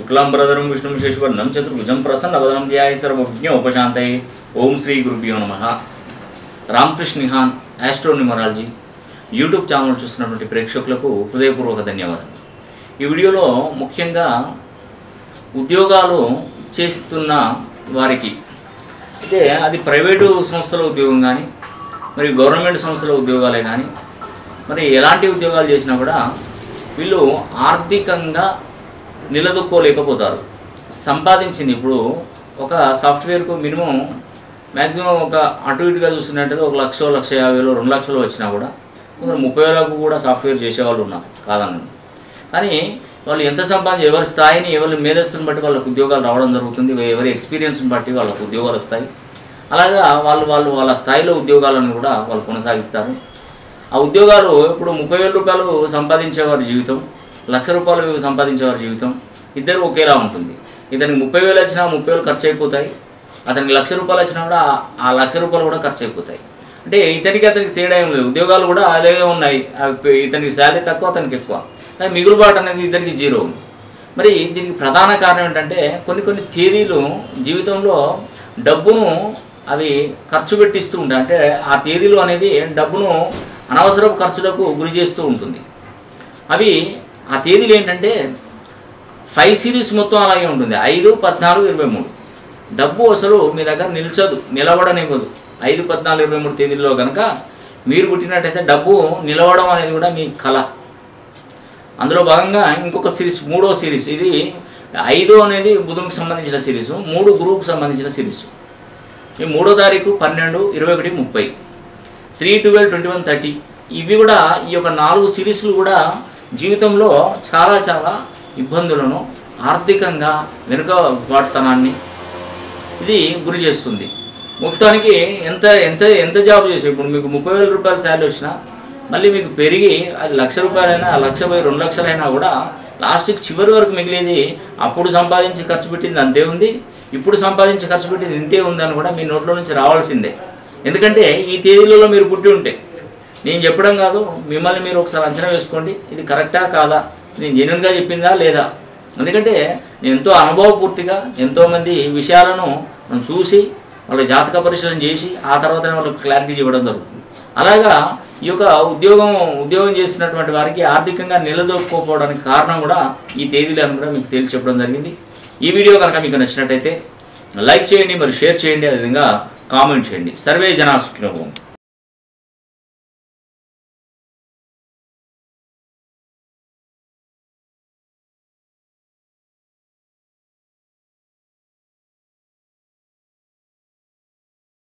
శుక్లాంబరధరం విష్ణుం శేషవర్ణం చతుర్భుజం ప్రసన్నవదనం ధ్యాయ సర్వజ్ఞ ఉపశాంతయే ఓం శ్రీ గురుభ్యో నమ Ramakrishna Nihan astro numerology YouTube channel చూస్తున్నటువంటి ప్రేక్షకులకు హృదయపూర్వక ధన్యవాదాలు ఈ వీడియోలో ముఖ్యంగా ఉద్యోగాలు చేస్తున్న వారికి అయితే అది ప్రైవేటు సంస్థల ఉద్యోగం కానీ మరి గవర్నమెంట్ సంస్థల ఉద్యోగాలే కానీ మరి ఎలాంటి ఉద్యోగాలు చేసినా కూడా వీళ్ళు ఆర్థికంగా నిలదొక్కోలేకపోతారు సంపాదించింది ఇప్పుడు ఒక సాఫ్ట్వేర్కు మినిమం మ్యాక్సిమం ఒక అటు ఇటుగా చూస్తున్నట్టయితే ఒక లక్ష లక్ష యాభై వేలు రెండు లక్షలు వచ్చినా కూడా కొందరు ముప్పై వేలకు కూడా సాఫ్ట్వేర్ చేసేవాళ్ళు ఉన్నారు కాదన్న కానీ వాళ్ళు ఎంత సంపాదించి ఎవరి స్థాయిని ఎవరి మేధస్సుని బట్టి వాళ్ళకు ఉద్యోగాలు రావడం జరుగుతుంది ఎవరి ఎక్స్పీరియన్స్ని బట్టి వాళ్ళకు ఉద్యోగాలు వస్తాయి అలాగా వాళ్ళు వాళ్ళు వాళ్ళ స్థాయిలో ఉద్యోగాలను కూడా వాళ్ళు కొనసాగిస్తారు ఆ ఉద్యోగాలు ఇప్పుడు ముప్పై వేల రూపాయలు సంపాదించేవారి జీవితం లక్ష రూపాయలు సంపాదించేవారి జీవితం ఇద్దరు ఒకేలా ఉంటుంది ఇతనికి ముప్పై వేలు వచ్చినా ముప్పై వేలు ఖర్చు అయిపోతాయి అతనికి లక్ష రూపాయలు వచ్చినా కూడా ఆ లక్ష రూపాయలు కూడా ఖర్చు అయిపోతాయి అంటే ఇతనికి అతనికి తేడా ఏం లేదు ఉద్యోగాలు కూడా అలాగే ఉన్నాయి అవి ఇతనికి శాలరీ తక్కువ అతనికి ఎక్కువ కానీ మిగులుబాటు అనేది ఇతనికి జీరో ఉంది మరి దీనికి ప్రధాన కారణం ఏంటంటే కొన్ని కొన్ని తేదీలు జీవితంలో డబ్బును అవి ఖర్చు పెట్టిస్తూ ఉంటాయి అంటే ఆ తేదీలు అనేది డబ్బును అనవసరపు ఖర్చులకు గురి చేస్తూ ఉంటుంది అవి ఆ తేదీలు ఏంటంటే ఫైవ్ సిరీస్ మొత్తం అలాగే ఉంటుంది ఐదు పద్నాలుగు ఇరవై మూడు డబ్బు అసలు మీ దగ్గర నిల్చదు నిలబడనివ్వదు ఐదు పద్నాలుగు ఇరవై మూడు తేదీల్లో కనుక మీరు పుట్టినట్టయితే డబ్బు నిలవడం అనేది కూడా మీ కళ అందులో భాగంగా ఇంకొక సిరీస్ మూడో సిరీస్ ఇది ఐదు అనేది బుధునికి సంబంధించిన సిరీస్ మూడు గురువుకు సంబంధించిన సిరీస్ ఈ మూడో తారీఖు పన్నెండు ఇరవై ఒకటి ముప్పై three twelve twenty one thirty ఇవి కూడా ఈ యొక్క నాలుగు సిరీస్లు కూడా జీవితంలో చాలా చాలా ఇబ్బందులను ఆర్థికంగా వెనుకబాటుతనాన్ని ఇది గురి చేస్తుంది మొత్తానికి ఎంత ఎంత ఎంత జాబ్ చేసి ఇప్పుడు మీకు ముప్పై వేల రూపాయల శాలరీ వచ్చినా మళ్ళీ మీకు పెరిగి అది లక్ష రూపాయలైనా లక్ష పోయి రెండు లక్షలైనా కూడా లాస్ట్కి చివరి వరకు మిగిలేది అప్పుడు సంపాదించి ఖర్చు పెట్టింది అంతే ఉంది ఇప్పుడు సంపాదించి ఖర్చు పెట్టింది ఇంతే ఉంది అని కూడా మీ నోట్లో నుంచి రావాల్సిందే ఎందుకంటే ఈ తేదీలలో మీరు పుట్టి ఉంటే నేను చెప్పడం కాదు మిమ్మల్ని మీరు ఒకసారి అంచనా వేసుకోండి ఇది కరెక్టా కాదా నేను జెన్యున్గా చెప్పిందా లేదా ఎందుకంటే నేను ఎంతో అనుభవపూర్తిగా ఎంతోమంది విషయాలను మనం చూసి వాళ్ళ జాతక పరిశీలన చేసి ఆ తర్వాతనే వాళ్ళకి క్లారిటీ ఇవ్వడం జరుగుతుంది అలాగా ఈ యొక్క ఉద్యోగం ఉద్యోగం చేసినటువంటి వారికి ఆర్థికంగా నిలదొక్కుకోవడానికి కారణం కూడా ఈ తేదీలను కూడా మీకు తేల్చి చెప్పడం జరిగింది ఈ వీడియో కనుక మీకు నచ్చినట్టయితే లైక్ చేయండి మరి షేర్ చేయండి అదేవిధంగా కామెంట్ చేయండి సర్వే జనా సుఖినోభవం